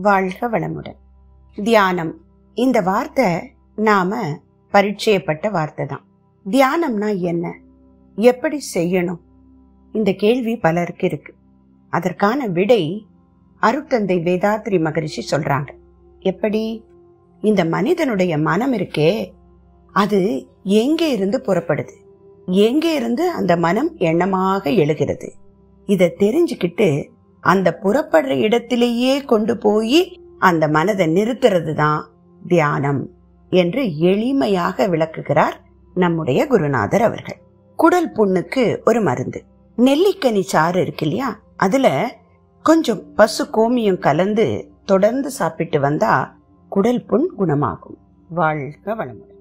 வாழ்க வளமுடன் தியானம் இந்த வார்த்தை நாம பரிச்சயப்பட்ட வார்த்தை தான் தியானம்னா என்ன எப்படி செய்யணும் இந்த கேள்வி பலருக்கு இருக்கு அதற்கான விடை அருட்தந்தை வேதாத்ரி மகரிஷி சொல்றாங்க எப்படி இந்த மனிதனுடைய மனம் இருக்கே அது எங்கே இருந்து புறப்படுது எங்கே இருந்து அந்த மனம் எண்ணமாக எழுகிறது இதை தெரிஞ்சுக்கிட்டு அந்த புறப்படுற இடத்திலேயே கொண்டு போய் அந்த மனதை நிறுத்துறது தான் தியானம் என்று எளிமையாக விளக்குகிறார் நம்முடைய குருநாதர் அவர்கள் குடல் புண்ணுக்கு ஒரு மருந்து நெல்லிக்கனி சாறு இருக்கு இல்லையா அதுல கொஞ்சம் பசு கோமியம் கலந்து தொடர்ந்து சாப்பிட்டு வந்தா குடல் புண் குணமாகும் வாழ்க வளமுடன்